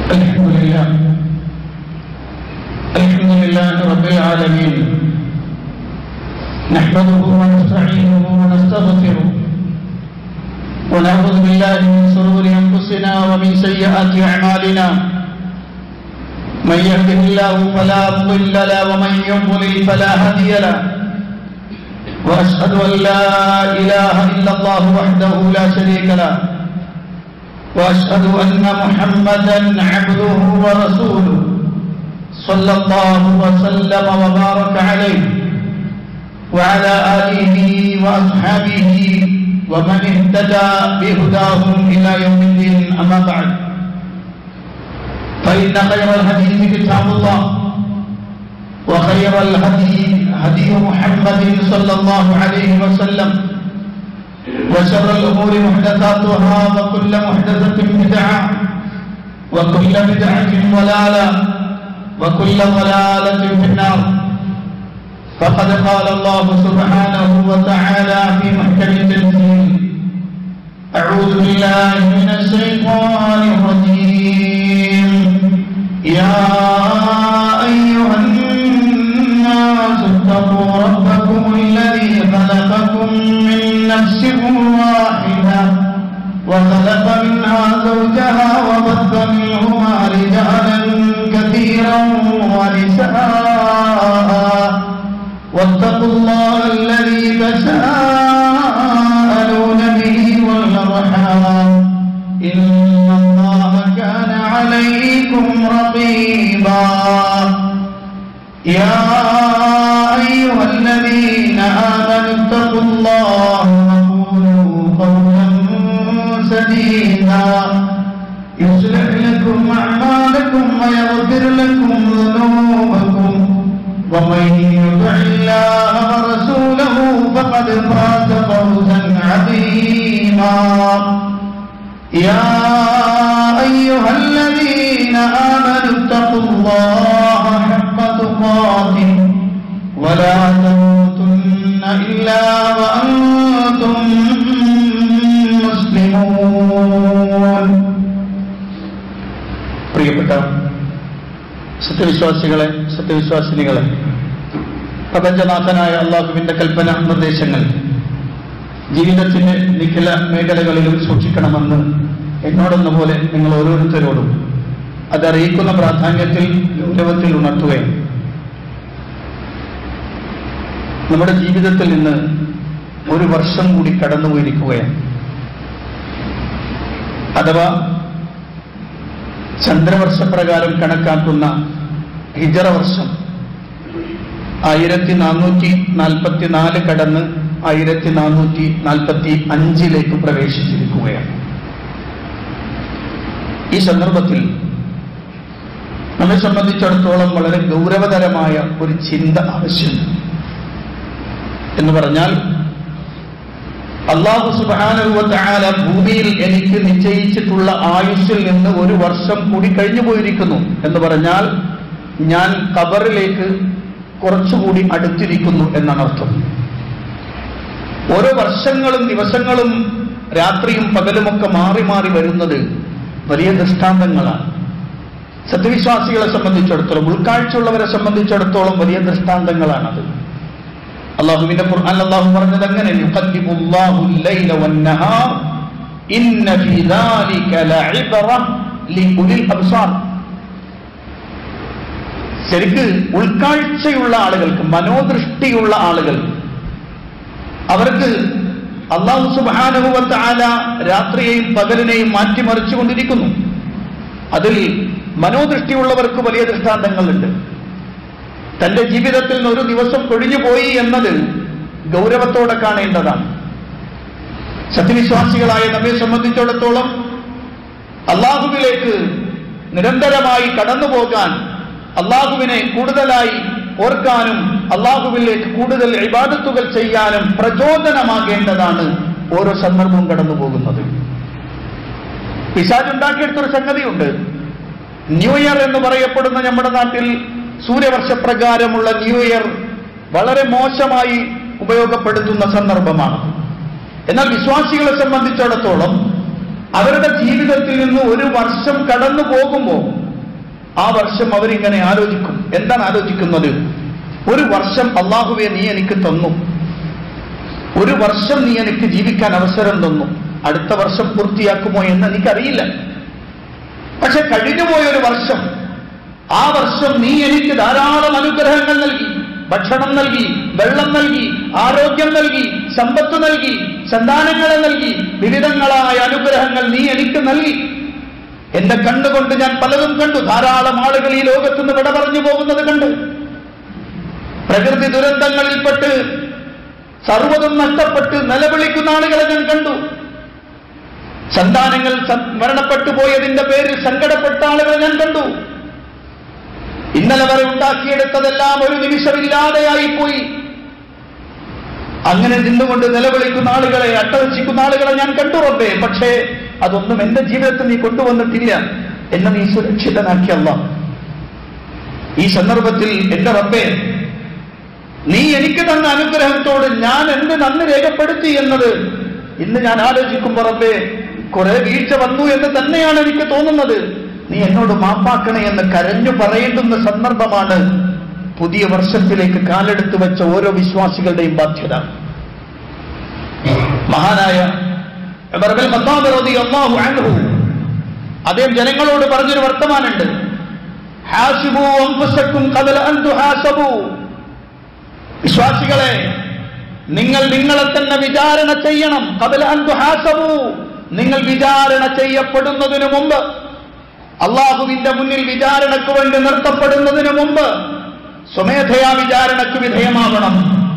الحمد لله الحمد لله رب العالمين نحمده ونستعينه ونستغفره ونعوذ بالله من شرور انفسنا ومن سيئات اعمالنا من يهده الله فلا مضل له ومن يضلل فلا هادي له واشهد ان لا اله الا الله وحده لا شريك له واشهد ان محمدا عبده ورسوله صلى الله وسلم وبارك عليه وعلى اله واصحابه ومن اهتدى بهداهم الى يوم الدين اما بعد فان خير الحديث كتاب الله وخير الهدي هدي محمد صلى الله عليه وسلم وشر الأمور محدثاتها وكل محدثة بدعة وكل بدعة ضلالة وكل ضلالة في النار فقد قال الله سبحانه وتعالى في محكم التنزيل أعوذ بالله من الشيطان الرجيم يا أيها الناس اتقوا ربكم الذي خلقكم من نفس واحدة وخلق منها زوجها وبث منهما رجالا كثيرا ونساء واتقوا الله الذي تساءلون به والأرحام إن الله كان عليكم رقيبا يا أيها الذين آمنوا اتقوا الله وقولوا قولا سديدا يصلح لكم أعمالكم ويغفر لكم ذنوبكم ومن يطع الله ورسوله فقد فاز فوزا عظيما يا أيها الذين آمنوا اتقوا الله حق تقاته ولا تموتن إلا وأنتم مسلمون പ്രിയപ്പെട്ട സത്യവിശ്വാസികളെ സത്യവിശ്വാസിനികളെ പ്രപഞ്ചനാഥനായ അള്ളാഹുവിന്റെ കൽപ്പന നിർദ്ദേശങ്ങൾ ജീവിതത്തിന്റെ നിഖില മേഖലകളിലും സൂക്ഷിക്കണമെന്ന് എന്നോടെന്ന പോലെ നിങ്ങൾ ഓരോരുത്തരോടും അതറിയിക്കുന്ന പ്രാധാന്യത്തിൽ ഗൗരവത്തിൽ ഉണർത്തുകയാണ് നമ്മുടെ ജീവിതത്തിൽ നിന്ന് ഒരു വർഷം കൂടി കടന്നുപോയിരിക്കുകയാണ് അഥവാ ചന്ദ്രവർഷപ്രകാരം കണക്കാക്കുന്ന ഹിജറ വർഷം ആയിരത്തി നാനൂറ്റി നാൽപ്പത്തി നാല് കടന്ന് ആയിരത്തി നാനൂറ്റി നാൽപ്പത്തി അഞ്ചിലേക്ക് പ്രവേശിച്ചിരിക്കുകയാണ് ഈ സന്ദർഭത്തിൽ നമ്മെ സംബന്ധിച്ചിടത്തോളം വളരെ ഗൗരവതരമായ ഒരു ചിന്ത ആവശ്യമുണ്ട് എന്ന് പറഞ്ഞാൽ അള്ളാഹു സുബാനുവല ഭൂമിയിൽ എനിക്ക് നിശ്ചയിച്ചിട്ടുള്ള ആയുസ്സിൽ നിന്ന് ഒരു വർഷം കൂടി കഴിഞ്ഞു പോയിരിക്കുന്നു എന്ന് പറഞ്ഞാൽ ഞാൻ കബറിലേക്ക് കുറച്ചുകൂടി അടുത്തിരിക്കുന്നു എന്നാണ് അർത്ഥം ഓരോ വർഷങ്ങളും ദിവസങ്ങളും രാത്രിയും പകലുമൊക്കെ മാറി മാറി വരുന്നത് വലിയ ദൃഷ്ടാന്തങ്ങളാണ് സത്യവിശ്വാസികളെ സംബന്ധിച്ചിടത്തോളം ഉൾക്കാഴ്ചയുള്ളവരെ സംബന്ധിച്ചിടത്തോളം വലിയ ദൃഷ്ടാന്തങ്ങളാണത് അള്ളാഹുവിന്റെ ഖുർആൻ അള്ളാഹു പറഞ്ഞത് അങ്ങനെ യുഖദ്ദിമുല്ലാഹു ലൈല വന്നഹാർ ഇന്ന ഫീ ദാലിക ലഇബ്റ ലിഉലിൽ അബ്സാർ ശരിക്ക് ഉൾക്കാഴ്ചയുള്ള ആളുകൾക്ക് മനോദൃഷ്ടിയുള്ള ആളുകൾ അവർക്ക് അള്ളാഹു സുബാനുഭവത്ത് ആല രാത്രിയെയും പകലിനെയും മാറ്റിമറിച്ചുകൊണ്ടിരിക്കുന്നു അതിൽ മനോദൃഷ്ടിയുള്ളവർക്ക് വലിയ ദൃഷ്ടാന്തങ്ങളുണ്ട് തന്റെ ജീവിതത്തിൽ നിന്ന് ഒരു ദിവസം കൊഴിഞ്ഞുപോയി എന്നത് ഗൗരവത്തോടെ കാണേണ്ടതാണ് സത്യവിശ്വാസികളായ നമ്മെ സംബന്ധിച്ചിടത്തോളം അള്ളാഹുവിലേക്ക് നിരന്തരമായി കടന്നു പോകാൻ അള്ളാഹുവിനെ കൂടുതലായി ഓർക്കാനും അള്ളാഹുവിലേക്ക് കൂടുതൽ ഇബാദത്തുകൾ ചെയ്യാനും പ്രചോദനമാകേണ്ടതാണ് ഓരോ സന്ദർഭവും കടന്നു പോകുന്നത് പിശാജുണ്ടാക്കിയെടുത്തൊരു സംഗതിയുണ്ട് ന്യൂ ഇയർ എന്ന് പറയപ്പെടുന്ന നമ്മുടെ നാട്ടിൽ സൂര്യവർഷപ്രകാരമുള്ള ന്യൂ ഇയർ വളരെ മോശമായി ഉപയോഗപ്പെടുത്തുന്ന സന്ദർഭമാണ് എന്നാൽ വിശ്വാസികളെ സംബന്ധിച്ചിടത്തോളം അവരുടെ ജീവിതത്തിൽ നിന്ന് ഒരു വർഷം കടന്നു പോകുമ്പോൾ ആ വർഷം അവരിങ്ങനെ ആലോചിക്കും എന്താണ് ആലോചിക്കുന്നത് ഒരു വർഷം അള്ളാഹുവെ നീ എനിക്ക് തന്നു ഒരു വർഷം നീ എനിക്ക് ജീവിക്കാൻ അവസരം തന്നു അടുത്ത വർഷം പൂർത്തിയാക്കുമോ എന്ന് എനിക്കറിയില്ല പക്ഷെ കഴിഞ്ഞുപോയ ഒരു വർഷം ആ വർഷം നീ എനിക്ക് ധാരാളം അനുഗ്രഹങ്ങൾ നൽകി ഭക്ഷണം നൽകി വെള്ളം നൽകി ആരോഗ്യം നൽകി സമ്പത്ത് നൽകി സന്താനങ്ങളെ നൽകി വിവിധങ്ങളായ അനുഗ്രഹങ്ങൾ നീ എനിക്ക് നൽകി എന്റെ കണ്ണുകൊണ്ട് ഞാൻ പലതും കണ്ടു ധാരാളം ആളുകൾ ഈ ലോകത്തുനിന്ന് വിട പറഞ്ഞു പോകുന്നത് കണ്ട് പ്രകൃതി ദുരന്തങ്ങളിൽപ്പെട്ട് സർവ്വതും നഷ്ടപ്പെട്ട് നിലവിളിക്കുന്ന ആളുകളെ ഞാൻ കണ്ടു സന്താനങ്ങൾ സ- മരണപ്പെട്ടു പോയതിന്റെ പേരിൽ സങ്കടപ്പെട്ട ആളുകളെ ഞാൻ കണ്ടു ഇന്നലെ വരെ ഉണ്ടാക്കിയെടുത്തതെല്ലാം ഒരു നിമിഷമില്ലാതെയായി പോയി അങ്ങനെ നിന്നുകൊണ്ട് നിലവിളിക്കുന്ന ആളുകളെ അട്ടവച്ചിക്കുന്ന ആളുകളെ ഞാൻ കണ്ടു റബ്ബേ പക്ഷേ അതൊന്നും എന്റെ ജീവിതത്തിൽ നീ കൊണ്ടുവന്നിട്ടില്ല എന്നെ നീ സുരക്ഷിതനാക്കിയല്ല ഈ സന്ദർഭത്തിൽ എന്റെ റബ്ബേ നീ എനിക്ക് തന്ന അനുഗ്രഹത്തോട് ഞാൻ എന്ത് നന്ദി രേഖപ്പെടുത്തി എന്നത് ഇന്ന് ഞാൻ ആലോചിക്കുമ്പോൾ റബ്ബേ കുറെ വീഴ്ച വന്നു എന്ന് തന്നെയാണ് എനിക്ക് തോന്നുന്നത് നീ എന്നോട് മാപ്പാക്കണേ എന്ന് കരഞ്ഞു പറയേണ്ടുന്ന സന്ദർഭമാണ് പുതിയ വർഷത്തിലേക്ക് കാലെടുത്ത് വെച്ച ഓരോ വിശ്വാസികളുടെയും ബാധ്യത മഹാനായ ഉമർ ബിൻ ഖത്താബ് റളിയല്ലാഹു അൻഹു അദ്ദേഹം ജനങ്ങളോട് പറഞ്ഞൊരു വർത്തമാനുണ്ട് ഹാസിബു അൻഫുസക്കും ഖബല അൻ തുഹാസബു വിശ്വാസികളെ നിങ്ങൾ നിങ്ങളെ തന്നെ വിചാരണ ചെയ്യണം ഖബല അൻ തുഹാസബു നിങ്ങൾ വിചാരണ ചെയ്യപ്പെടുന്നതിനു മുമ്പ് അള്ളാഹുവിന്റെ മുന്നിൽ വിചാരണയ്ക്ക് വേണ്ടി നിർത്തപ്പെടുന്നതിന് മുമ്പ് സ്വമേധയാ വിചാരണയ്ക്ക് വിധേയമാകണം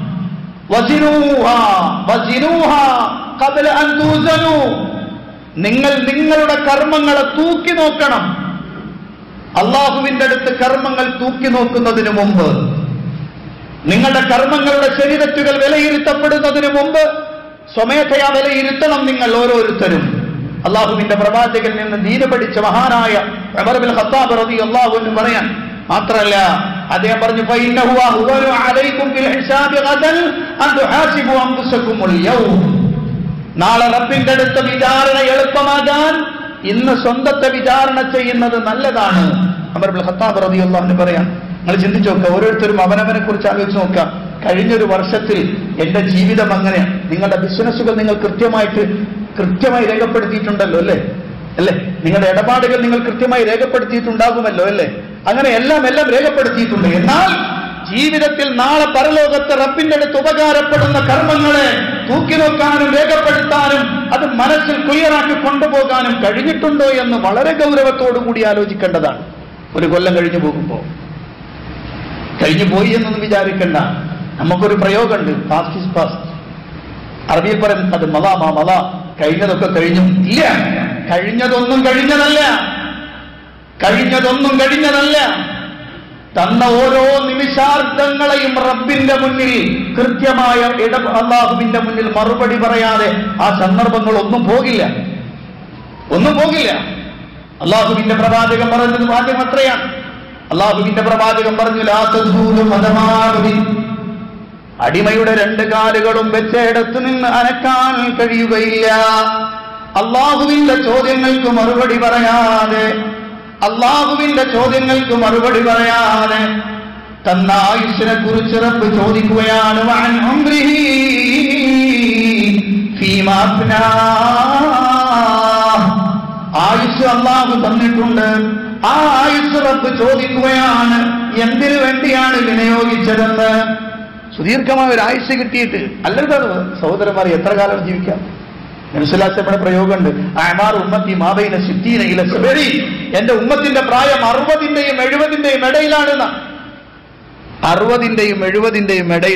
വസിനൂഹ, വസിനൂഹ ഖബല അൻ തൂസനൂ. നിങ്ങൾ നിങ്ങളുടെ കർമ്മങ്ങളെ തൂക്കി നോക്കണം അള്ളാഹുവിന്റെ അടുത്ത് കർമ്മങ്ങൾ തൂക്കി നോക്കുന്നതിന് മുമ്പ് നിങ്ങളുടെ കർമ്മങ്ങളുടെ ശരീരത്തുകൾ വിലയിരുത്തപ്പെടുന്നതിന് മുമ്പ് സ്വമേധയാ വിലയിരുത്തണം നിങ്ങൾ ഓരോരുത്തരും അള്ളാഹുവിന്റെ പ്രവാചകൻ നിന്ന് ദീന പഠിച്ച മഹാനായ ഉമർ ബിൻ ഖത്താബ് റളിയല്ലാഹു അൻഹു പറയാൻ മാത്രല്ല അദ്ദേഹം പറഞ്ഞു ഫഇന്നഹു അഹ്വനു അലൈക്കും ബിൽ ഹിസാബി ഗദൻ അൻ തുഹാസിബു അൻഫുസകുമുൽ യൗം നാളെ റബ്ബിന്റെ അടുത്ത വിചാരണ എളുപ്പമാകാൻ ഇന്ന് സ്വന്തത്തെ വിചാരണ ചെയ്യുന്നത് നല്ലതാണ് അമർ ബിൻ ഖത്താബ് റളിയല്ലാഹു അൻഹു പറയാം നിങ്ങൾ ചിന്തിച്ചു നോക്കുക ഓരോരുത്തരും അവനവനെ കുറിച്ച് ആലോചിച്ച് നോക്കുക കഴിഞ്ഞൊരു വർഷത്തിൽ എന്റെ ജീവിതം അങ്ങനെ നിങ്ങളുടെ ബിസിനസ്സുകൾ നിങ്ങൾ കൃത്യമായിട്ട് കൃത്യമായി രേഖപ്പെടുത്തിയിട്ടുണ്ടല്ലോ അല്ലേ അല്ലേ നിങ്ങളുടെ ഇടപാടുകൾ നിങ്ങൾ കൃത്യമായി രേഖപ്പെടുത്തിയിട്ടുണ്ടാകുമല്ലോ അല്ലേ അങ്ങനെ എല്ലാം എല്ലാം രേഖപ്പെടുത്തിയിട്ടുണ്ട് എന്നാൽ ജീവിതത്തിൽ നാളെ പരലോകത്ത് റബ്ബിന്റെ അടുത്ത് ഉപകാരപ്പെടുന്ന കർമ്മങ്ങളെ തൂക്കി നോക്കാനും രേഖപ്പെടുത്താനും അത് മനസ്സിൽ ക്ലിയറാക്കി കൊണ്ടുപോകാനും കഴിഞ്ഞിട്ടുണ്ടോ എന്ന് വളരെ ഗൗരവത്തോടു കൂടി ആലോചിക്കേണ്ടതാണ് ഒരു കൊല്ലം കഴിഞ്ഞു പോകുമ്പോൾ കഴിഞ്ഞു പോയി എന്നൊന്നും വിചാരിക്കണ്ട നമുക്കൊരു പ്രയോഗമുണ്ട് പാസ്റ്റ് ഇസ് പാസ്റ്റ് അറബിയിൽ പറയും അത് മല മാ മല കഴിഞ്ഞതൊക്കെ കഴിഞ്ഞു ഇല്ല കഴിഞ്ഞതൊന്നും കഴിഞ്ഞതല്ല കഴിഞ്ഞതൊന്നും കഴിഞ്ഞതല്ല തന്ന ഓരോ നിമിഷാർത്ഥങ്ങളെയും റബ്ബിന്റെ മുന്നിൽ കൃത്യമായ ഇട അള്ളാഹുവിന്റെ മുന്നിൽ മറുപടി പറയാതെ ആ സന്ദർഭങ്ങൾ ഒന്നും പോകില്ല ഒന്നും പോകില്ല അള്ളാഹുവിന്റെ പ്രവാചകൻ പറഞ്ഞത് ആദ്യം അത്രയാണ് അള്ളാഹുവിന്റെ പ്രവാചകൻ പറഞ്ഞു "ലാ തസ്ഊലു മദമാറുബി." അടിമയുടെ രണ്ട് കാലുകളും വെച്ചയിടത്ത് നിന്ന് അനക്കാൻ കഴിയുകയില്ല അള്ളാഹുവിന്റെ ചോദ്യങ്ങൾക്ക് മറുപടി പറയാതെ അള്ളാഹുവിന്റെ ചോദ്യങ്ങൾക്ക് മറുപടി പറയാതെ തന്ന ആയുഷിനെ കുറിച്ച് റബ്ബ് ചോദിക്കുകയാണ് "വഅൻ ഉംരിഹി ഫീമാ അഫ്നാഹ്." ആയുസ് അള്ളാഹു തന്നിട്ടുണ്ട് ആ ആയുസ് റബ്ബ് ചോദിക്കുകയാണ് എന്തിനു വേണ്ടിയാണ് വിനിയോഗിച്ചതെന്ന് സുദീർഘമായ ഒരു ആയുസ് കിട്ടിയിട്ട് അല്ലല്ലോ സഹോദരന്മാർ എത്ര കാലം ജീവിക്കാം മനസ്സിലാക്കപ്പെട്ട പ്രയോഗമുണ്ട് അമാർ ഉമ്മത്തി മാബൈന സിദ്ധീന ഇല സുബരി എന്റെ ഉമ്മത്തിന്റെ പ്രായം അറുപതിന്റെയും എഴുപതിന്റെയും ഇടയിലാണെന്ന അറുപതിന്റെയും എഴുപതിന്റെയും ഇടയിൽ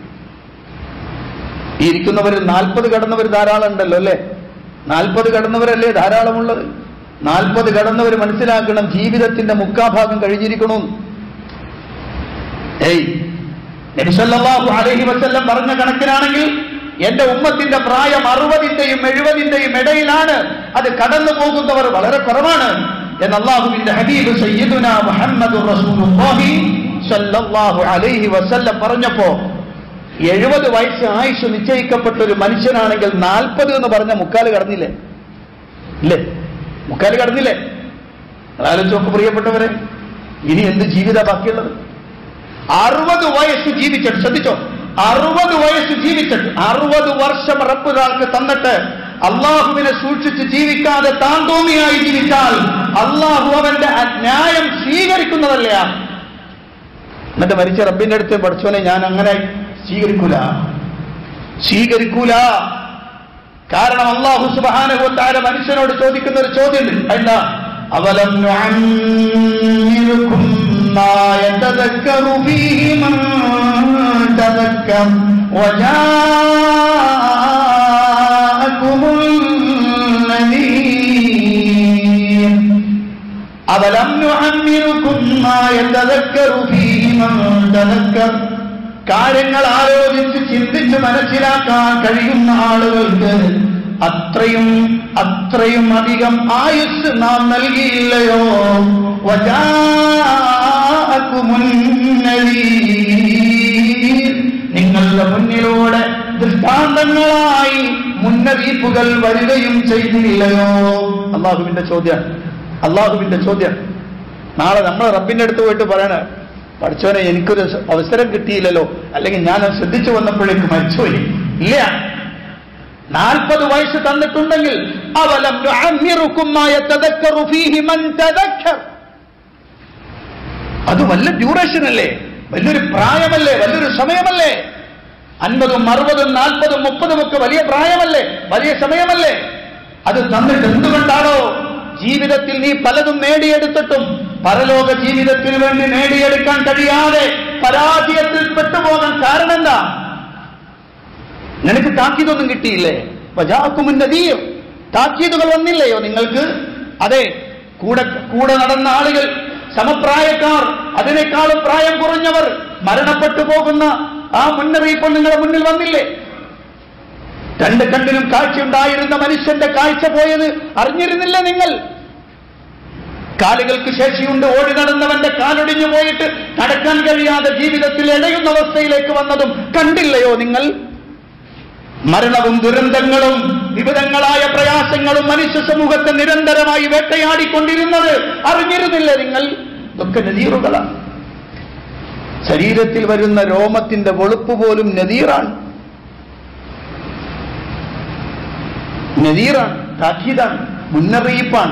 ഈ ഇരിക്കുന്നവരിൽ നാൽപ്പത് കടന്നവർ ധാരാളം ഉണ്ടല്ലോ അല്ലേ നാൽപ്പത് കടന്നവരല്ലേ ധാരാളമുള്ളത് നാൽപ്പത് കടന്നവർ മനസ്സിലാക്കണം ജീവിതത്തിന്റെ മുക്കാഭാഗം കഴിഞ്ഞിരിക്കണമെന്ന് ഏയ് നബിസല്ലാഹു അലൈഹി വസല്ലം പറഞ്ഞ കണക്കിനാണെങ്കിൽ എന്റെ ഉമ്മത്തിന്റെ പ്രായം അറുപതിന്റെയും എഴുപതിന്റെയും ഇടയിലാണ് അത് കടന്നു പോകുന്നവർ വളരെ കുറവാണ് എന്ന് അള്ളാഹുവിന്റെ ഹബീബ് സയ്യിദുന മുഹമ്മദ് റസൂലുള്ളാഹി സല്ലല്ലാഹു അലൈഹി വസല്ലം പറഞ്ഞപ്പോ എഴുപത് വയസ്സ് ആയുഷ് നിശ്ചയിക്കപ്പെട്ട ഒരു മനുഷ്യനാണെങ്കിൽ നാൽപ്പത് എന്ന് പറഞ്ഞ മുക്കാല് കടന്നില്ലേ ഇല്ലേ മുക്കാല് കടന്നില്ലേ ആലോചിച്ച് നോക്ക് പ്രിയപ്പെട്ടവരെ ഇനി എന്ത് ജീവിത ബാക്കിയുള്ളത് അറുപത് വയസ്സ് ജീവിച്ചിട്ട് ശ്രദ്ധിച്ചോ അറുപത് വയസ്സ് ജീവിച്ചിട്ട് അറുപത് വർഷം റബ്ബുകാർക്ക് തന്നിട്ട് അള്ളാഹുവിനെ സൂക്ഷിച്ച് ജീവിക്കാതെ താന്തോന്നിയായി ജീവിച്ചാൽ അള്ളാഹു അവന്റെ ആ ന്യായം സ്വീകരിക്കുന്നതല്ല എന്നിട്ട് മരിച്ച റബ്ബിന്റെ അടുത്ത് പഠിച്ചോനെ ഞാൻ അങ്ങനെ സ്വീകരിക്കൂല സ്വീകരിക്കൂല കാരണം അള്ളാഹു സുബാനുഭവത്താര മനുഷ്യനോട് ചോദിക്കുന്ന ഒരു ചോദ്യം എന്താ അവലം നുഅമ്മിറുക്കും മാ യതദക്കറു ഫീഹി മൻ തദക്കർ വജാഅകുമുൽ നദീർ അവലം നുഅമ്മിറുക്കും മാ യതദക്കറു ഫീഹി മൻ തദക്കർ കാര്യങ്ങൾ ആലോചിച്ച് ചിന്തിച്ച് മനസ്സിലാക്കാൻ കഴിയുന്ന ആളുകൾക്ക് അത്രയും അത്രയും അധികം ആയുസ് നാം നൽകിയില്ലയോ വജാഅകുമുന്നദീർ. നിങ്ങളുടെ മുന്നിലൂടെ ദൃഷ്ടാന്തങ്ങളായി മുന്നറിയിപ്പുകൾ വരികയും ചെയ്തില്ലയോ അള്ളാഹുവിന്റെ ചോദ്യം അള്ളാഹുവിന്റെ ചോദ്യം നാളെ നമ്മൾ റബ്ബിന്റെ അടുത്ത് പോയിട്ട് പറയണ പഠിച്ചോനെ എനിക്കൊരു അവസരം കിട്ടിയില്ലല്ലോ അല്ലെങ്കിൽ ഞാൻ അത് ശ്രദ്ധിച്ചു വന്നപ്പോഴേക്ക് മരിച്ചുപോയി ഇല്ല നാൽപ്പത് വയസ്സ് തന്നിട്ടുണ്ടെങ്കിൽ അവലം നുഅമ്മിറുക്കും മാ യതദക്കറു ഫീഹി മൻ തദക്കർ അത് വല്ല ഡ്യൂറേഷൻ അല്ലേ വലിയൊരു പ്രായമല്ലേ വലിയൊരു സമയമല്ലേ അൻപതും അറുപതും നാൽപ്പതും മുപ്പതും ഒക്കെ വലിയ പ്രായമല്ലേ വലിയ സമയമല്ലേ അത് തന്നിട്ട് എന്തുകൊണ്ടാണോ ജീവിതത്തിൽ നീ പലതും നേടിയെടുത്തിട്ടും പരലോക ജീവിതത്തിന് വേണ്ടി നേടിയെടുക്കാൻ കഴിയാതെ പരാജയത്തിൽ പെട്ടുപോകാൻ കാരണം എന്താ നിനക്ക് താക്കീതൊന്നും കിട്ടിയില്ലേ വജാക്കുമുന്നതീർ താക്കീതുകൾ വന്നില്ലയോ നിങ്ങൾക്ക് അതെ കൂടെ കൂടെ നടന്ന ആളുകൾ സമപ്രായക്കാർ അതിനേക്കാളും പ്രായം കുറഞ്ഞവർ മരണപ്പെട്ടു പോകുന്ന ആ മുന്നറിയിപ്പ് നിങ്ങളുടെ മുന്നിൽ വന്നില്ലേ രണ്ട് കണ്ണിനും കാഴ്ചയുണ്ടായിരുന്ന മനുഷ്യന്റെ കാഴ്ച പോയത് അറിഞ്ഞിരുന്നില്ല നിങ്ങൾ കാലുകൾക്ക് ശേഷിയുണ്ട് ഓടി നടന്നവന്റെ കാലൊടിഞ്ഞു പോയിട്ട് നടക്കാൻ കഴിയാതെ ജീവിതത്തിൽ ഇടയുന്ന അവസ്ഥയിലേക്ക് വന്നതും കണ്ടില്ലയോ നിങ്ങൾ മരണവും ദുരന്തങ്ങളും വിവിധങ്ങളായ പ്രയാസങ്ങളും മനുഷ്യ സമൂഹത്തെ നിരന്തരമായി വേട്ടയാടിക്കൊണ്ടിരുന്നത് അറിഞ്ഞിരുന്നില്ല നിങ്ങൾ ഇതൊക്കെ നദീറുകളാണ് ശരീരത്തിൽ വരുന്ന രോമത്തിന്റെ വെളുപ്പ് പോലും നദീറാണ് നദീറാണ് താക്കീതാണ് മുന്നറിയിപ്പാണ്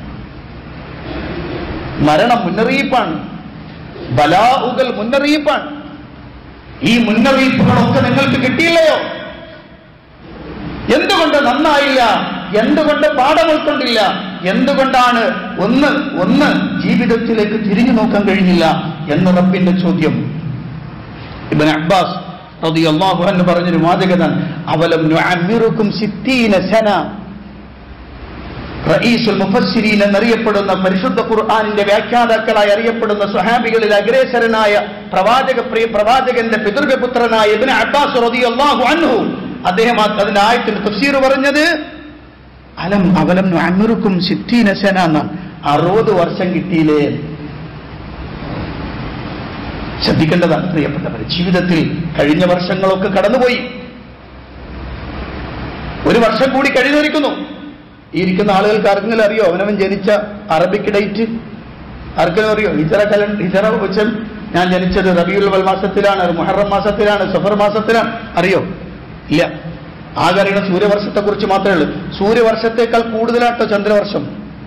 മരണം മുന്നറിയിപ്പാണ് ബലാഹുകൾ മുന്നറിയിപ്പാണ് ഈ മുന്നറിയിപ്പുകളൊക്കെ നിങ്ങൾക്ക് കിട്ടിയില്ലയോ എന്തുകൊണ്ട് നന്നായില്ല എന്തുകൊണ്ട് പാഠം ഉൾക്കൊണ്ടില്ല എന്തുകൊണ്ടാണ് ഒന്ന് ഒന്ന് ജീവിതത്തിലേക്ക് തിരിഞ്ഞു നോക്കാൻ കഴിഞ്ഞില്ല എന്ന റബ്ബിന്റെ ചോദ്യം ഇബൻ അബ്ബാസ് റളിയല്ലാഹു അൻഹു പറഞ്ഞൊരു വാചകതാണ് അവലം നുഅമ്മിറുക്കും സിത്തീന സന റഈസുൽ മുഫസ്സിരീൻ എന്നറിയപ്പെടുന്ന പരിശുദ്ധ ഖുർആനിന്റെ വ്യാഖ്യാതാക്കളായി അറിയപ്പെടുന്ന സ്വഹാബികളിൽ അഗ്രേസരനായ പ്രവാചക പ്രിയ പ്രവാചകന്റെ പിതൃപുത്രനായ ഇബ്നു അബ്ബാസ് റളിയല്ലാഹു അൻഹു അദ്ദേഹം ആ- അതിന്റെ ആയത്തിന് തഫ്സീർ പറഞ്ഞത് അലം അവലം നുഅമ്മിറുക്കും സിത്തീന സന എന്നാണ് അറുപത് വർഷം കിട്ടിയില്ലേ ശ്രദ്ധിക്കേണ്ടതാണ് പ്രിയപ്പെട്ടവർ ജീവിതത്തിൽ കഴിഞ്ഞ വർഷങ്ങളൊക്കെ കടന്നുപോയി ഒരു വർഷം കൂടി കഴിഞ്ഞിരിക്കുന്നു ഈ ഇരിക്കുന്ന ആളുകൾക്ക് ആർക്കെങ്കിലും അറിയോ അവനവൻ ജനിച്ച അറബിക് ഡേറ്റ് ആർക്കെങ്കിലും അറിയോ ഹിജറ കലണ്ടർ ഹിജറ വെച്ച് ഞാൻ ജനിച്ചത് റബിയുൽ അവൽ മാസത്തിലാണ് മുഹറം മാസത്തിലാണ് സഫർ മാസത്തിലാണ് അറിയോ ഇല്ല ആകെ അറിയണ സൂര്യവർഷത്തെ കുറിച്ച് മാത്രമേ ഉള്ളൂ സൂര്യവർഷത്തേക്കാൾ കൂടുതലാട്ടോ ചന്ദ്രവർഷം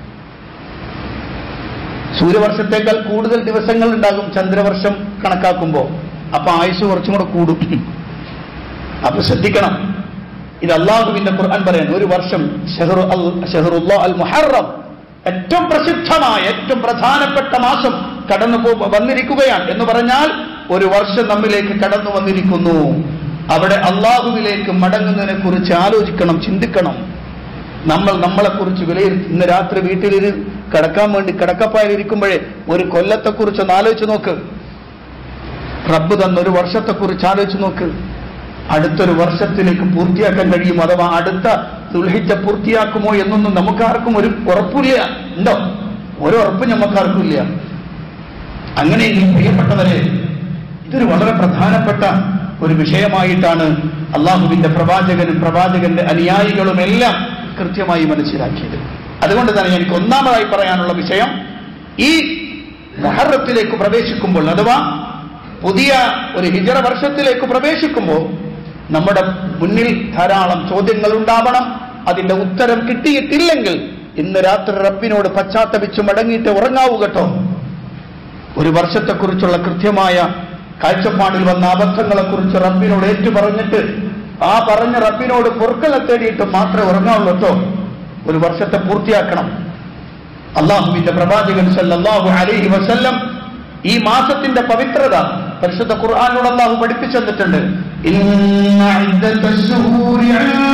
സൂര്യവർഷത്തേക്കാൾ കൂടുതൽ ദിവസങ്ങൾ ഉണ്ടാകും ചന്ദ്രവർഷം കണക്കാക്കുമ്പോൾ അപ്പൊ ആയുസ് കുറച്ചും കൂടെ കൂടും അപ്പൊ ശ്രദ്ധിക്കണം ഇത് അള്ളാഹുവിന്റെ ഖുർആൻ പറയാൻ ഒരു വർഷം ഷഹറു അൽ ഷഹറുല്ലാ അൽ മുഹറം ഏറ്റവും പ്രസിദ്ധമായ ഏറ്റവും പ്രധാനപ്പെട്ട മാസം കടന്നു പോ വന്നിരിക്കുകയാണ് എന്ന് പറഞ്ഞാൽ ഒരു വർഷം നമ്മിലേക്ക് കടന്നു വന്നിരിക്കുന്നു അവിടെ അള്ളാഹുവിലേക്ക് മടങ്ങുന്നതിനെ കുറിച്ച് ആലോചിക്കണം ചിന്തിക്കണം നമ്മൾ നമ്മളെക്കുറിച്ച് വിലയിരുത്തി ഇന്ന് രാത്രി വീട്ടിലിരു കിടക്കാൻ വേണ്ടി കിടക്കപ്പായിലിരിക്കുമ്പോഴേ ഒരു കൊല്ലത്തെക്കുറിച്ച് ഒന്ന് ആലോചിച്ച് നോക്ക് റബ്ബ് തന്ന ഒരു വർഷത്തെക്കുറിച്ച് ആലോചിച്ച് നോക്ക് അടുത്തൊരു വർഷത്തിലേക്ക് പൂർത്തിയാക്കാൻ കഴിയും അഥവാ അടുത്ത ദുൽഹിജ പൂർത്തിയാക്കുമോ എന്നൊന്നും നമുക്കാർക്കും ഒരു ഉറപ്പില്ല ഉണ്ടോ ഒരു ഉറപ്പും നമുക്കാർക്കും ഇല്ല അങ്ങനെയെങ്കിൽ പ്രിയപ്പെട്ടവരെ ഇതൊരു വളരെ പ്രധാനപ്പെട്ട ഒരു വിഷയമായിട്ടാണ് അള്ളാഹുവിന്റെ പ്രവാചകനും പ്രവാചകന്റെ അനുയായികളും എല്ലാം കൃത്യമായി മനസ്സിലാക്കിയത് അതുകൊണ്ട് തന്നെ എനിക്ക് ഒന്നാമതായി പറയാനുള്ള വിഷയം ഈ മുഹറത്തിലേക്ക് പ്രവേശിക്കുമ്പോൾ അഥവാ പുതിയ ഒരു ഹിജറ വർഷത്തിലേക്ക് പ്രവേശിക്കുമ്പോൾ നമ്മുടെ മുന്നിൽ ധാരാളം ചോദ്യങ്ങൾ ഉണ്ടാവണം അതിന്റെ ഉത്തരം കിട്ടിയിട്ടില്ലെങ്കിൽ ഇന്ന് രാത്രി റബ്ബിനോട് പശ്ചാത്തപിച്ച് മടങ്ങിയിട്ട് ഉറങ്ങാവൂ കേട്ടോ ഒരു വർഷത്തെക്കുറിച്ചുള്ള കൃത്യമായ കാഴ്ചപ്പാടിൽ വന്ന അബദ്ധങ്ങളെ കുറിച്ച് റബ്ബിനോട് ഏറ്റു പറഞ്ഞിട്ട് ആ പറഞ്ഞ റബ്ബിനോട് പൊറുക്കലെ തേടിയിട്ട് മാത്രമേ ഉറങ്ങാവുള്ളൂ കേട്ടോ ഒരു വർഷത്തെ പൂർത്തിയാക്കണം അള്ളാഹുവിന്റെ പ്രവാചകൻ സല്ലല്ലാഹു അലൈഹി വസല്ലം ഈ മാസത്തിന്റെ പവിത്രത പരിശുദ്ധ ഖുർആാനോട് അള്ളാഹു പഠിപ്പിച്ചു തന്നിട്ടുണ്ട് ഇന്ന ഇദ്ദത്തശ്ശുഹൂരി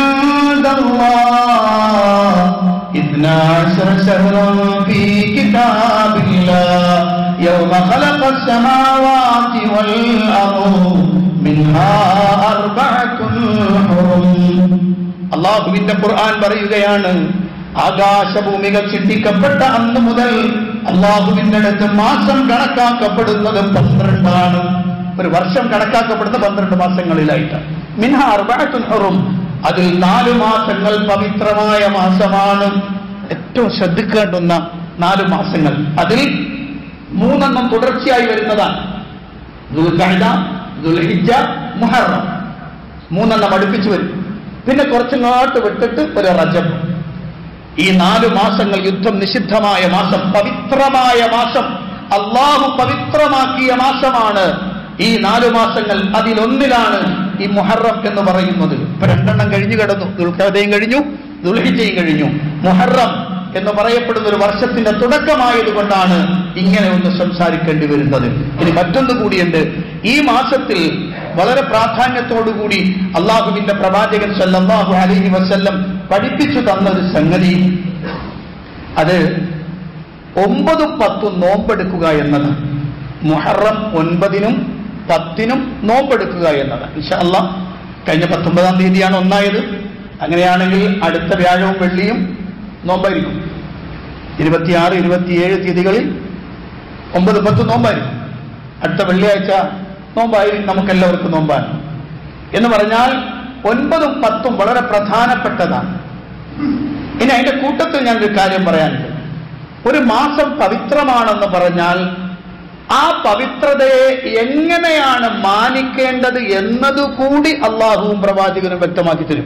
ഇൻദല്ലാഹ് ഇത്നാ അശറ ശഹ്റൻ ഫീ കിതാബില്ലാഹ് യൗമ ഖലഖസ് സമാവാതി വൽ അർദ് മിൻഹാ അർബഅത്തുൻ ഹുറും അള്ളാഹുവിന്റെ ഖുർആൻ പറയുകയാണ് ആകാശഭൂമികൾ ചിട്ടിക്കപ്പെട്ട അന്ന് മുതൽ അള്ളാഹുവിന്റെ അടുത്ത് മാസം കണക്കാക്കപ്പെടുന്നത് പന്ത്രണ്ടാണ് ഒരു വർഷം കണക്കാക്കപ്പെടുന്ന പന്ത്രണ്ട് മാസങ്ങളിലായിട്ടാണ് മിൻഹ അർബഅത്തുൻ ഹുറും അതിൽ നാല് മാസങ്ങൾ പവിത്രമായ മാസമാണ് ഏറ്റവും ശ്രദ്ധിക്കേണ്ടുന്ന നാല് മാസങ്ങൾ അതിൽ മൂന്നെണ്ണം തുടർച്ചയായി വരുന്നതാണ് ദുൽഖഅദ, ദുൽഹിജ്ജ, മുഹറം മൂന്നെണ്ണം അടുപ്പിച്ചു വരും പിന്നെ കുറച്ചിങ്ങോട്ട് വിട്ടിട്ട് ഒരു റജബ് ഈ നാല് മാസങ്ങൾ യുദ്ധം നിഷിദ്ധമായ മാസം പവിത്രമായ മാസം അള്ളാഹു പവിത്രമാക്കിയ മാസമാണ് ഈ നാലു മാസങ്ങൾ അതിലൊന്നിലാണ് ഈ മുഹറം എന്ന് പറയുന്നത് ഇപ്പൊ രണ്ടെണ്ണം കഴിഞ്ഞു കിടന്നു ദുൽഖദയും കഴിഞ്ഞു ദുൽഹിജയും കഴിഞ്ഞു മുഹറം എന്ന് പറയപ്പെടുന്ന ഒരു വർഷത്തിന്റെ തുടക്കമായതുകൊണ്ടാണ് ഇങ്ങനെ ഒന്ന് സംസാരിക്കേണ്ടി വരുന്നത് ഇനി മറ്റൊന്ന് കൂടിയുണ്ട് ഈ മാസത്തിൽ വളരെ പ്രാധാന്യത്തോടുകൂടി അള്ളാഹുവിന്റെ പ്രവാചകൻ സല്ലല്ലാഹു അലൈഹി വസല്ലം പഠിപ്പിച്ചു തന്ന ഒരു സംഗതി അത് ഒമ്പതും പത്തും നോമ്പെടുക്കുക എന്നതാണ് മുഹറം ഒൻപതിനും പത്തിനും നോമ്പെടുക്കുക എന്നതാണ് ഇൻഷാ അല്ലാ കഴിഞ്ഞ പത്തൊമ്പതാം തീയതിയാണ് ഒന്നായത് അങ്ങനെയാണെങ്കിൽ അടുത്ത വ്യാഴവും വെള്ളിയും നോമ്പായിരിക്കും ഇരുപത്തിയാറ് ഇരുപത്തിയേഴ് തീയതികളിൽ ഒമ്പത് പത്ത് നോമ്പായിരിക്കും അടുത്ത വെള്ളിയാഴ്ച നോമ്പായി നമുക്കെല്ലാവർക്കും നോമ്പാണ് എന്ന് പറഞ്ഞാൽ ഒൻപതും പത്തും വളരെ പ്രധാനപ്പെട്ടതാണ് ഇനി അതിന്റെ കൂട്ടത്തിൽ ഞാൻ ഒരു കാര്യം പറയാനുണ്ട് ഒരു മാസം പവിത്രമാണെന്ന് പറഞ്ഞാൽ ആ പവിത്രതയെ എങ്ങനെയാണ് മാനിക്കേണ്ടത് എന്നതുകൂടി അള്ളാഹുവും പ്രവാചകനും വ്യക്തമാക്കി തരും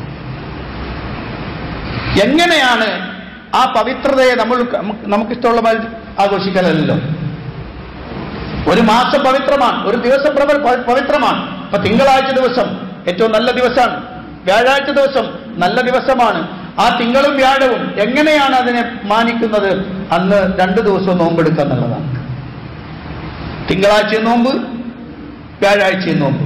എങ്ങനെയാണ് ആ പവിത്രതയെ നമ്മൾ നമുക്കിഷ്ടമുള്ള മാതിരി ആഘോഷിക്കലല്ലോ ഒരു മാസം പവിത്രമാണ് ഒരു ദിവസം പ്രവ- പ- പവിത്രമാണ് ഇപ്പൊ തിങ്കളാഴ്ച ദിവസം ഏറ്റവും നല്ല ദിവസമാണ് വ്യാഴാഴ്ച ദിവസം നല്ല ദിവസമാണ് ആ തിങ്കളും വ്യാഴവും എങ്ങനെയാണ് അതിനെ മാനിക്കുന്നത് അന്ന് രണ്ടു ദിവസവും നോമ്പെടുക്കുക എന്നുള്ളതാണ് തിങ്കളാഴ്ചയും നോമ്പ് വ്യാഴാഴ്ചയും നോമ്പ്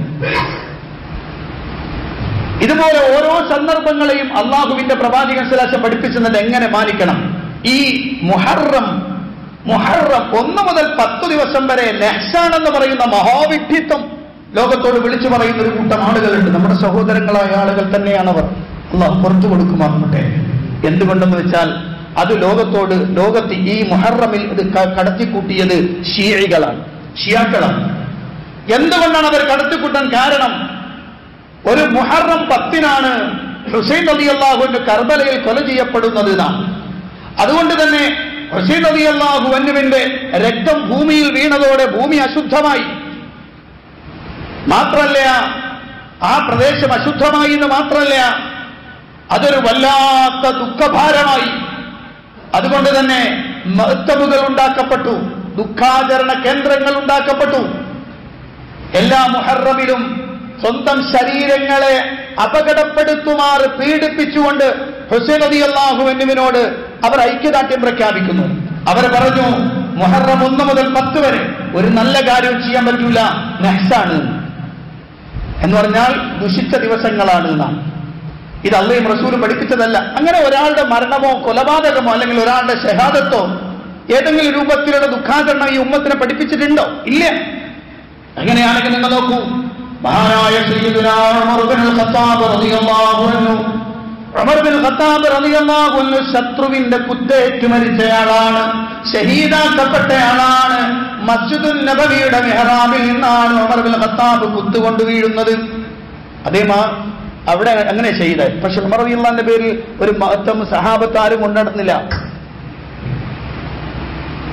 ഇതുപോലെ ഓരോ സന്ദർഭങ്ങളെയും അള്ളാഹുവിന്റെ പ്രവാചകൻ സലാശം പഠിപ്പിച്ചത് എങ്ങനെ മാനിക്കണം ഈ മുഹറം മുഹറം ഒന്ന് മുതൽ പത്ത് ദിവസം വരെ നെഹ്സാൻ എന്ന് പറയുന്ന മഹാവിഡ്ഢിത്വം ലോകത്തോട് വിളിച്ചു പറയുന്ന ഒരു കൂട്ടം ആളുകളുണ്ട് നമ്മുടെ സഹോദരങ്ങളായ ആളുകൾ തന്നെയാണ് അവർ അള്ളാഹു പുറത്തു കൊടുക്കുമാറട്ടെ എന്തുകൊണ്ടെന്ന് വെച്ചാൽ അത് ലോകത്തോട് ലോകത്ത് ഈ മുഹറമിൽ ഇത് ക- കടത്തിക്കൂട്ടിയത് ഷിയകളാണ് ഷിയാക്കളാണ് എന്തുകൊണ്ടാണ് അവർ കടത്തിക്കൂട്ടാൻ കാരണം ഒരു മുഹറം പത്തിനാണ് ഹുസൈൻ അലി അള്ളാഹുവിന്റെ കർബലയിൽ കൊല ചെയ്യപ്പെടുന്നത് നാം അതുകൊണ്ട് തന്നെ ഹുസൈൻ അലി അള്ളാഹു അന്നുവിന്റെ രക്തം ഭൂമിയിൽ വീണതോടെ ഭൂമി അശുദ്ധമായി മാത്രല്ല ആ പ്രദേശം അശുദ്ധമായി എന്ന് മാത്രല്ല അതൊരു വല്ലാത്ത ദുഃഖഭാരമായി അതുകൊണ്ട് തന്നെ മഹത്തബുകൾ ഉണ്ടാക്കപ്പെട്ടു ദുഃഖാചരണ കേന്ദ്രങ്ങൾ ഉണ്ടാക്കപ്പെട്ടു എല്ലാ മുഹറമിലും സ്വന്തം ശരീരങ്ങളെ അപകടപ്പെടുത്തുമാറ് പീഡിപ്പിച്ചുകൊണ്ട് ഹുസൈൻ അലി അള്ളാഹുവിനുവിനോട് അവർ ഐക്യദാർഢ്യം പ്രഖ്യാപിക്കുന്നു അവർ പറഞ്ഞു മുഹറം ഒന്ന് മുതൽ പത്ത് വരെ ഒരു നല്ല കാര്യം ചെയ്യാൻ പറ്റൂല നെഹ്സാണ് എന്ന് പറഞ്ഞാൽ ദുഷിച്ച ദിവസങ്ങളാണ് എന്നാണ് ഇത് അള്ളയും റസൂലും പഠിപ്പിച്ചതല്ല അങ്ങനെ ഒരാളുടെ മരണമോ കൊലപാതകമോ അല്ലെങ്കിൽ ഒരാളുടെ ഷഹാദത്തോ ഏതെങ്കിലും രൂപത്തിലുള്ള ദുഃഖാചരണം ഈ ഉമ്മത്തിനെ പഠിപ്പിച്ചിട്ടുണ്ടോ ഇല്ല അങ്ങനെയാണെങ്കിൽ നിങ്ങൾ നോക്കൂ മഹാനായ സയ്യിദുനാ ഉമർ ബിൻ ഖത്താബ് റളിയല്ലാഹു അൻഹു ഉമർ ബിൻ ഖത്താബ് റളിയല്ലാഹു അൻഹു ശത്രുവിന്റെ കുത്തേറ്റ് മരിച്ചയാളാണ് ഷഹീദാക്കപ്പെട്ടയാളാണ് മസ്ജിദുൻ നബവിയുടെ മെഹ്റാബിൽ നിന്നാണ് ഉമർ ബിൻ ഖത്താബ് കുത്തുകൊണ്ട് വീഴുന്നത് അതേ മാ അവിടെ അങ്ങനെ ചെയ്ത് പക്ഷെ ഉമർ റളിയല്ലാഹുവിന്റെ പേരിൽ ഒരു മഹത്വം സഹാബത്ത് ആരും കൊണ്ടുനടന്നില്ല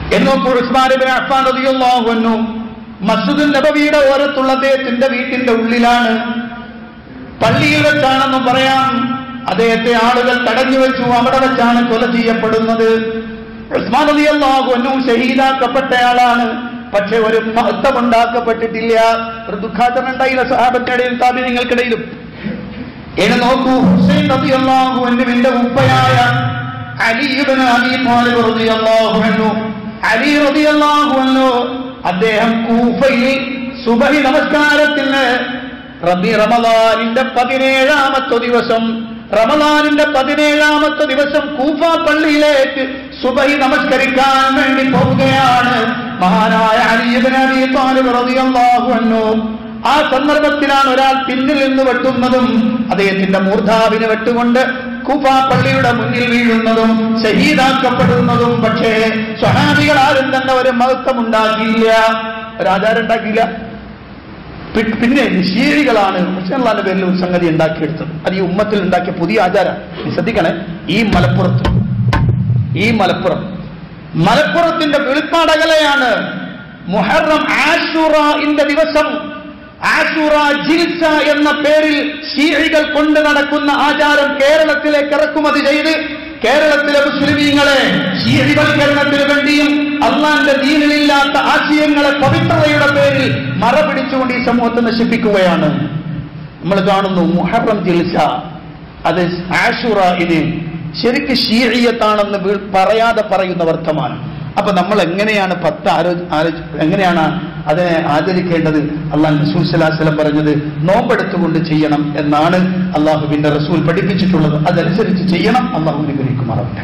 എന്നോക്കൂ ഉസ്മാൻ ഇബ്നു അഫ്ഫാൻ റളിയല്ലാഹു അൻഹു മസ്ജിദ് നബവിയുടെ ഓരത്തുള്ള അദ്ദേഹത്തിന്റെ വീട്ടിന്റെ ഉള്ളിലാണ് പള്ളിയിൽ വെച്ചാണെന്നും പറയാം അദ്ദേഹത്തെ ആളുകൾ തടഞ്ഞു വെച്ചു അവിടെ വെച്ചാണ് കൊല ചെയ്യപ്പെടുന്നത് ഉസ്മാൻ റളിയല്ലാഹു അൻഹു ഷഹീദാക്കപ്പെട്ടയാളാണ് പക്ഷെ ഒരു മഹത്വം ഉണ്ടാക്കപ്പെട്ടിട്ടില്ല ഒരു ദുഃഖാചരണം ഉണ്ടായില്ല സഹാബത്തിനിടയിൽ താപി നിങ്ങൾക്കിടയിലും ഇനി നോക്കൂ ഹുസൈൻ റളിയല്ലാഹു അൻഹുവിന്റെ ഉപ്പയായ അലി ഇബ്നു അബീ ത്വാലിബ് റളിയല്ലാഹു അൻഹു അലി റളിയല്ലാഹു അൻഹു അദ്ദേഹം കൂഫയിൽ സുബഹി നമസ്കാരത്തിന് റബി റമദാനിന്റെ പതിനേഴാമത്തെ ദിവസം റമദാനിന്റെ പതിനേഴാമത്തെ ദിവസം കൂഫ പള്ളിയിലേക്ക് സുബഹി നമസ്കരിക്കാൻ വേണ്ടി പോവുകയാണ് മഹാനായ അലി ഇബ്നു അബീ ത്വാലിബ് റളിയല്ലാഹു അൻഹു ആ സന്ദർഭത്തിലാണ് ഒരാൾ പിന്നിൽ നിന്ന് വെട്ടുന്നതും അദ്ദേഹത്തിന്റെ മൂർധാവിന് വെട്ടുകൊണ്ട് കുഫ പള്ളിയുടെ മുന്നിൽ വീഴുന്നതും ഷഹീദാക്കപ്പെടുന്നതും പക്ഷേ സ്വഹാബികൾ ആരും തന്നെ ഒരു മഹത്വം ഉണ്ടാക്കിയില്ല ഒരു ആചാരം ഉണ്ടാക്കിയില്ല പി- പിന്നെ നിശീഴികളാണ് മുസ്ലിംലാന്റെ പേരിൽ ഒരു സംഗതി ഉണ്ടാക്കിയെടുത്തത് അത് ഈ ഉമ്മത്തിൽ ഉണ്ടാക്കിയ പുതിയ ആചാരം നീ ശ്രദ്ധിക്കണേ ഈ മലപ്പുറത്ത് ഈ മലപ്പുറം മലപ്പുറത്തിന്റെ വെളിപ്പാടകലയാണ് മുഹറം ആഷുറന്റെ ദിവസം ആഷുറ ജിൽസ എന്ന പേരിൽ ഷീഴികൾ കൊണ്ട് നടക്കുന്ന ആചാരം കേരളത്തിലേക്ക് ഇറക്കുമതി ചെയ്ത് കേരളത്തിലെ മുസ്ലിമീങ്ങളെ ശീലിവൽക്കരണത്തിന് വേണ്ടിയും അള്ളാന്റെ ദീനിലില്ലാത്ത ആശയങ്ങളെ പവിത്രതയുടെ പേരിൽ മറപിടിച്ചുകൊണ്ട് ഈ സമൂഹത്തെ നശിപ്പിക്കുകയാണ് നമ്മൾ കാണുന്നു മുഹറം ജിൽസ അത് ആഷുറ ഇത് ശരിക്ക് ഷീഴിയത്താണെന്ന് വീ- പറയാതെ പറയുന്ന വർത്തമാനം അപ്പൊ നമ്മൾ എങ്ങനെയാണ് പത്ത് ആരോ ആലോചി എങ്ങനെയാണ് അതിനെ ആചരിക്കേണ്ടത് അള്ളാഹ് റസൂൽ സലാഹലം പറഞ്ഞത് നോമ്പെടുത്തുകൊണ്ട് ചെയ്യണം എന്നാണ് അള്ളാഹുവിന്റെ റസൂൽ പഠിപ്പിച്ചിട്ടുള്ളത് അതനുസരിച്ച് ചെയ്യണം അള്ളാഹു അനുഗ്രഹിക്കുമാറാവട്ടെ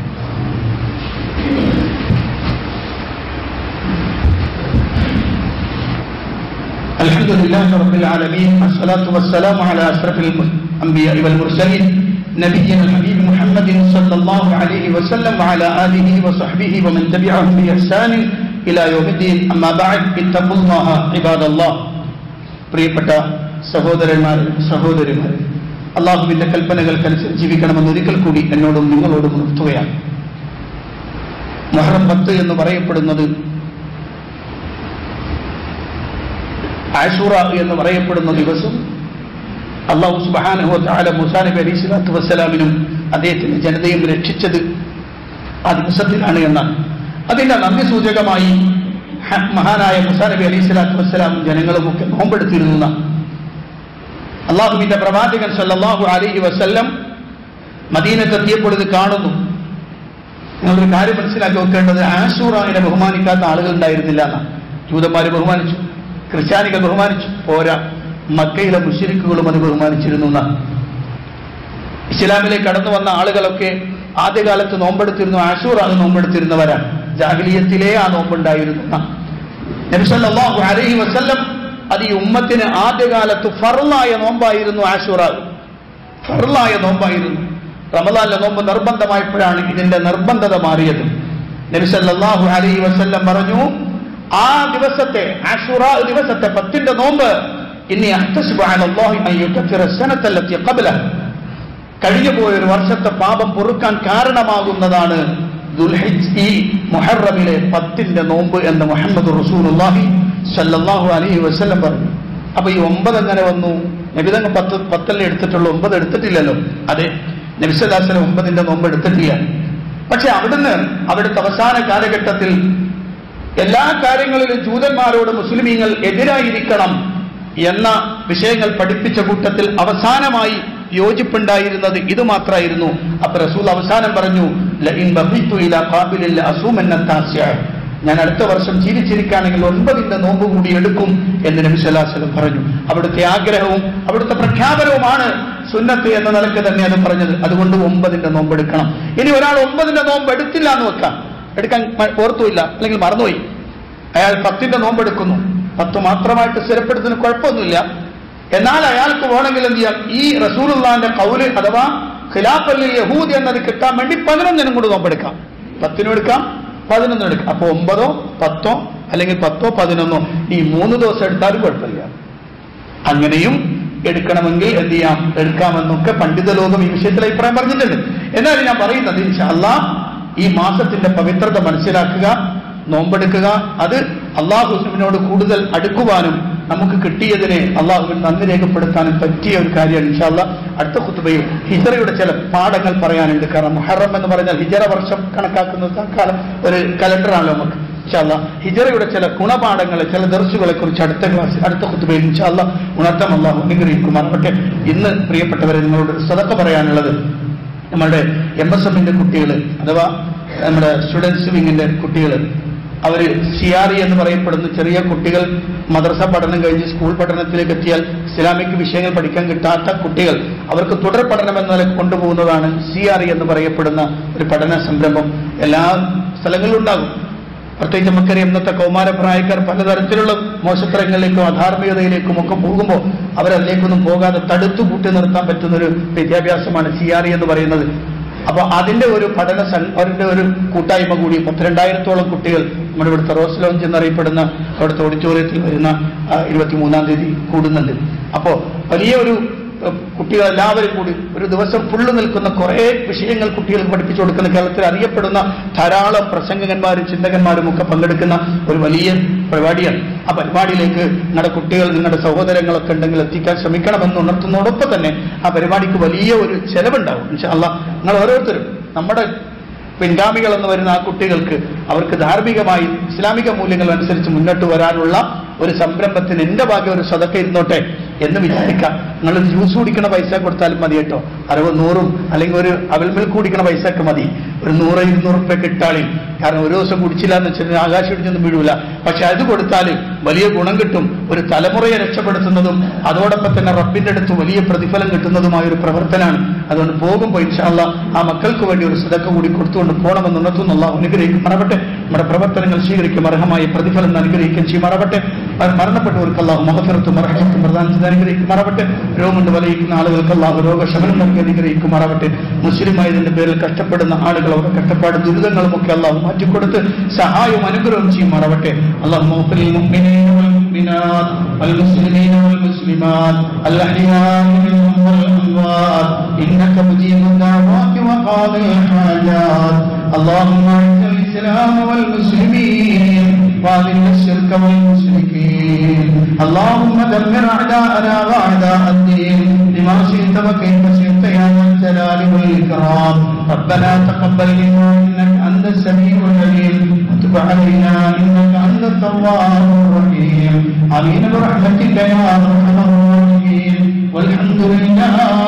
الحمد لله رب العالمين الصلاة والسلام على أشرف الأنبياء والمرسلين نبينا الحبيب محمد صلى الله عليه وسلم وعلى آله وصحبه ومن تبعهم بإحسان إلى يوم الدين أما بعد اتقوا الله عباد الله പ്രിയപ്പെട്ട സഹോദരന്മാർ സഹോദരിമാർ അള്ളാഹുവിന്റെ കൽപ്പനകൾക്കനുസരിച്ച് ജീവിക്കണമെന്ന് ഒരിക്കൽ കൂടി എന്നോടും നിങ്ങളോടും നിർത്തുകയാണ് മൊഹറം പത്ത് എന്ന് പറയപ്പെടുന്നത് ആഷൂറ എന്ന് പറയപ്പെടുന്ന ദിവസം അള്ളാഹു സുബാനഹു താല മുസാ നബി അലൈഹി സ്വലാത്തു വസ്സലാമിനും അദ്ദേഹത്തിന്റെ ജനതയും രക്ഷിച്ചത് ആ ദിവസത്തിലാണ് എന്നാണ് അതിന്റെ നന്ദി സൂചകമായി ഹ- മഹാനായ മുസാ നബി അലൈഹി സ്വലാത്തു വസ്സലാമും ജനങ്ങളും ഒക്കെ നോമ്പെടുത്തിരുന്ന അള്ളാഹുവിന്റെ പ്രവാചകൻ സല്ലല്ലാഹു അലൈഹി വസല്ലം മദീനത്തെത്തിയപ്പോൾ ഇത് കാണുന്നു നിങ്ങളൊരു കാര്യം മനസ്സിലാക്കി വെക്കേണ്ടത് ആഷൂറാനെ ബഹുമാനിക്കാത്ത ആളുകൾ ഉണ്ടായിരുന്നില്ല എന്നാണ് ജൂതന്മാരെ ബഹുമാനിച്ചു ക്രിസ്ത്യാനികൾ ബഹുമാനിച്ചു പോരാ മക്കയിലെ മുഷരിക്കുകളും അത് ബഹുമാനിച്ചിരുന്നു എന്നാണ് ഇസ്ലാമിലേക്ക് കടന്നു വന്ന ആളുകളൊക്കെ ആദ്യകാലത്ത് നോമ്പെടുത്തിരുന്നു ആഷൂറാണ് നോമ്പെടുത്തിരുന്നവരാണ് ജാഹിലിയത്തിലേ ആ നോമ്പുണ്ടായിരുന്നു എന്നാണ് നബി സല്ലല്ലാഹു അലൈഹി വസല്ലം അത് ഈ ഉമ്മത്തിന് ആദ്യകാലത്ത് ഫറുലായ നോമ്പായിരുന്നു ആഷൂറാവ് ഫറുലായ നോമ്പായിരുന്നു റമദാനിലെ നോമ്പ് നിർബന്ധമായപ്പോഴാണ് ഇതിന്റെ നിർബന്ധത മാറിയത് നബി സല്ലല്ലാഹു അലൈഹി വസല്ലം പറഞ്ഞു ആ ദിവസത്തെ ആഷുറ ദിവസത്തെ പത്തിന്റെ നോമ്പ് ഇനി അഹ്തസിബു അലല്ലാഹി അൻ യുകഫിറ സനത്തല്ലത്തി ഖബ്ലഹ കഴിഞ്ഞു പോയ ഒരു വർഷത്തെ പാപം പൊറുക്കാൻ കാരണമാകുന്നതാണ് ദുൽഹിജ് ഈ മുഹറമിലെ പത്തിന്റെ നോമ്പ് എന്ന് മുഹമ്മദ് റസൂലുള്ളാഹി സല്ലല്ലാഹു അലൈഹി വസല്ലം പറഞ്ഞു അപ്പൊ ഈ ഒമ്പത് എങ്ങനെ വന്നു നബിതങ്ങ് പത്ത് പത്തല്ലേ എടുത്തിട്ടുള്ളൂ ഒമ്പത് എടുത്തിട്ടില്ലല്ലോ അതെ നബിസല്ലാസിലെ ഒമ്പതിന്റെ നോമ്പ് എടുത്തിട്ടില്ല പക്ഷെ അവിടുന്ന് അവിടുത്തെ അവസാന കാലഘട്ടത്തിൽ എല്ലാ കാര്യങ്ങളിലും ജൂതന്മാരോട് മുസ്ലിമീങ്ങൾ എതിരായിരിക്കണം എന്ന വിഷയങ്ങൾ പഠിപ്പിച്ച കൂട്ടത്തിൽ അവസാനമായി യോജിപ്പുണ്ടായിരുന്നത് ഇത് മാത്രമായിരുന്നു അപ്പൊ റസൂൽ അവസാനം പറഞ്ഞു "ലഇൻ ബഖിത്തു ഇലാ ഖാബിലിൽ ലഅസൂമന്ന താസ്യ." ഞാൻ അടുത്ത വർഷം ജീവിച്ചിരിക്കുകയാണെങ്കിൽ ഒൻപതിന്റെ നോമ്പ് കൂടി എടുക്കും എന്ന് നബി സല്ലല്ലാഹു അലൈഹി വസല്ലം പറഞ്ഞു അവിടുത്തെ ആഗ്രഹവും അവിടുത്തെ പ്രഖ്യാപനവുമാണ് സുന്നത്ത് എന്ന നിലക്ക് തന്നെ അത് പറഞ്ഞത് അതുകൊണ്ട് ഒമ്പതിന്റെ നോമ്പ് എടുക്കണം ഇനി ഒരാൾ ഒമ്പതിന്റെ നോമ്പ് എടുത്തില്ല എന്ന് വെക്കാം എടുക്കാൻ മ- ഓർത്തുമില്ല അല്ലെങ്കിൽ മറന്നുപോയി അയാൾ പത്തിന്റെ നോമ്പ് എടുക്കുന്നു പത്ത് മാത്രമായിട്ട് സ്ഥിരപ്പെടുത്തുന്ന കുഴപ്പമൊന്നുമില്ല എന്നാൽ അയാൾക്ക് വേണമെങ്കിൽ എന്ത് ചെയ്യാം ഈ റസൂലുള്ളാന്റെ കൗല് അഥവാ ഖിലാഫല്ലി യഹൂദ് എന്നത് കിട്ടാൻ വേണ്ടി പതിനൊന്നിനും കൂടി നോമ്പെടുക്കാം പത്തിനും എടുക്കാം പതിനൊന്നും എടുക്കാം അപ്പൊ ഒമ്പതോ പത്തോ അല്ലെങ്കിൽ പത്തോ പതിനൊന്നോ ഈ മൂന്ന് ദിവസം എടുത്താലും കുഴപ്പമില്ല അങ്ങനെയും എടുക്കണമെങ്കിൽ എന്ത് ചെയ്യാം എടുക്കാമെന്നൊക്കെ പണ്ഡിത ലോകം ഈ വിഷയത്തിൽ അഭിപ്രായം പറഞ്ഞിട്ടുണ്ട് എന്നാൽ ഞാൻ പറയുന്നത് ഇൻഷാ അല്ലാ ഈ മാസത്തിന്റെ പവിത്രത മനസ്സിലാക്കുക നോമ്പെടുക്കുക അത് അള്ളാഹുവിനോട് കൂടുതൽ അടുക്കുവാനും നമുക്ക് കിട്ടിയതിനെ അള്ളാഹുവിന് നന്ദി രേഖപ്പെടുത്താനും പറ്റിയ ഒരു കാര്യമാണ് ഇൻഷാല്ല അടുത്ത കുത്തുബയിൽ ഹിജറയുടെ ചില പാഠങ്ങൾ പറയാനുണ്ട് കാരണം മുഹറം എന്ന് പറഞ്ഞാൽ ഹിജറ വർഷം കണക്കാക്കുന്ന കാലം ഒരു കലണ്ടറാണല്ലോ നമുക്ക് ഇൻഷാല്ല ഹിജറയുടെ ചില ഗുണപാഠങ്ങളെ ചില ദർശുകളെ കുറിച്ച് അടുത്ത ക്ലാസ് അടുത്ത കുത്തുബയിൽ ഇൻഷാല്ല ഉണർത്തം അള്ളാഹു അനുഗ്രഹിക്കുമാറാവട്ടെ ഇന്ന് പ്രിയപ്പെട്ടവരെ നിങ്ങളോട് സതക്ക പറയാനുള്ളത് നമ്മളുടെ എം എസ് എമ്മിന്റെ കുട്ടികൾ അഥവാ നമ്മുടെ സ്റ്റുഡൻസ് വിങ്ങിന്റെ കുട്ടികൾ അവർ സി ആർ ഇ എന്ന് പറയപ്പെടുന്ന ചെറിയ കുട്ടികൾ മദ്രസ പഠനം കഴിഞ്ഞ് സ്കൂൾ പഠനത്തിലേക്ക് എത്തിയാൽ ഇസ്ലാമിക് വിഷയങ്ങൾ പഠിക്കാൻ കിട്ടാത്ത കുട്ടികൾ അവർക്ക് തുടർ പഠനം എന്ന നിലയ്ക്ക് കൊണ്ടുപോകുന്നതാണ് സി ആർ ഇ എന്ന് പറയപ്പെടുന്ന ഒരു പഠന സംരംഭം എല്ലാ സ്ഥലങ്ങളിലും ഉണ്ടാകും പ്രത്യേകിച്ച് നമുക്കറിയാം ഇന്നത്തെ കൗമാരപ്രായക്കാർ പലതരത്തിലുള്ള മോശത്തരങ്ങളിലേക്കും അധാർമികതയിലേക്കും ഒക്കെ പോകുമ്പോൾ അവരതിലേക്കൊന്നും പോകാതെ തടുത്തു കൂട്ടി നിർത്താൻ പറ്റുന്ന ഒരു വിദ്യാഭ്യാസമാണ് സി ആർ ഇ എന്ന് പറയുന്നത് അപ്പൊ അതിന്റെ ഒരു പഠന സം- അവരുടെ ഒരു കൂട്ടായ്മ കൂടി പത്തിരണ്ടായിരത്തോളം കുട്ടികൾ നമ്മുടെ ഇവിടുത്തെ റോസ് ലോഞ്ച് എന്നറിയപ്പെടുന്ന അവിടുത്തെ ഓഡിറ്റോറിയത്തിൽ വരുന്ന ഇരുപത്തിമൂന്നാം തീയതി കൂടുന്നുണ്ട് അപ്പോ വലിയ ഒരു ഏഹ്, കുട്ടികൾ എല്ലാവരും കൂടി ഒരു ദിവസം ഫുള്ള് നിൽക്കുന്ന കുറേ വിഷയങ്ങൾ കുട്ടികൾക്ക് പഠിപ്പിച്ചു കൊടുക്കുന്ന കേരളത്തിൽ അറിയപ്പെടുന്ന ധാരാളം പ്രസംഗകന്മാരും ചിന്തകന്മാരും ഒക്കെ പങ്കെടുക്കുന്ന ഒരു വലിയ പരിപാടിയാണ് ആ പരിപാടിയിലേക്ക് നിങ്ങളുടെ കുട്ടികൾ നിങ്ങളുടെ സഹോദരങ്ങളൊക്കെ ഉണ്ടെങ്കിൽ എത്തിക്കാൻ ശ്രമിക്കണമെന്ന് ഉണർത്തുന്നതോടൊപ്പം തന്നെ ആ പരിപാടിക്ക് വലിയ ഒരു ചെലവുണ്ടാവും അല്ല നിങ്ങൾ ഓരോരുത്തരും നമ്മുടെ പിൻഗാമികൾ എന്ന് വരുന്ന ആ കുട്ടികൾക്ക് അവർക്ക് ധാർമ്മികമായി ഇസ്ലാമിക മൂല്യങ്ങൾ അനുസരിച്ച് മുന്നോട്ട് വരാനുള്ള ഒരു സംരംഭത്തിന് എന്റെ ഭാഗ്യം ഒരു സ്വതക്ക ഇരുന്നോട്ടെ എന്ന് വിചാരിക്കാം നിങ്ങൾ ജ്യൂസ് കുടിക്കണ പൈസ കൊടുത്താലും മതി കേട്ടോ അറുപത് നൂറും അല്ലെങ്കിൽ ഒരു അവൽ മിൽക്ക് കുടിക്കണ പൈസ ഒക്കെ മതി ഒരു നൂറ് ഇരുന്നൂറ് റുപ്യ കിട്ടാളി കാരണം ഒരു ദിവസം കുടിച്ചില്ല എന്ന് വെച്ചാൽ ആകാശം ഇടിച്ചൊന്നും വീഴൂല പക്ഷെ അത് കൊടുത്താൽ വലിയ ഗുണം കിട്ടും ഒരു തലമുറയെ രക്ഷപ്പെടുത്തുന്നതും അതോടൊപ്പം തന്നെ റബ്ബിന്റെ അടുത്ത് വലിയ പ്രതിഫലം കിട്ടുന്നതുമായ ഒരു പ്രവർത്തനമാണ് അതുകൊണ്ട് പോകുമ്പോൾ ഇൻഷാല്ല ആ മക്കൾക്ക് വേണ്ടി ഒരു സദക്ക കൂടി കൊടുത്തുകൊണ്ട് പോകണമെന്ന് ഉണർത്തുന്നുള്ള അനുഗ്രഹിക്കും മറവട്ടെ നമ്മുടെ പ്രവർത്തനങ്ങൾ സ്വീകരിക്കും അർഹമായ പ്രതിഫലം അനുഗ്രഹിക്കും ചെയ്യുമാറവട്ടെ മരണപ്പെട്ടവർക്ക് അല്ലാഹു മഹഫിറത്തും മറഹത്തും പ്രദാനം ചെയ്ത് അനുഗ്രഹിക്കുമാറാവട്ടെ രോഗം കൊണ്ട് വലയിക്കുന്ന ആളുകൾക്ക് അല്ലാഹു രോഗശമനം നൽകി അനുഗ്രഹിക്കുമാറാവട്ടെ മുസ്ലിമായതിന്റെ പേരിൽ കഷ്ടപ്പെടുന്ന ആളുകൾ അവരുടെ കഷ്ടപ്പാട് ദുരിതങ്ങളും ഒക്കെ അല്ലാഹു മാറ്റിക്കൊടുത്ത് സഹായവും അനുഗ്രഹവും ചെയ്യുമാറാവട്ടെ അല്ലാഹു മുഗ്ഫിരിൽ മുഅ്മിനീന വൽ മുഅ്മിനാത്ത് വൽ മുസ്ലിമീന വൽ മുസ്ലിമാത്ത് الأحياء منهم والأموات إنك مجيب الدعوات وقاضي الحاجات اللهم أعز الإسلام والمسلمين وأذل الشرك والمشركين اللهم دمر أعداءنا وأعداء الدين بما شئت وكيف شئت يا ذا الجلال والإكرام ربنا تقبل منا إنك أنت السميع العليم وتب علينا إنك أنت التواب الرحيم آمين برحمتك يا أرحم الراحمين والحمد لله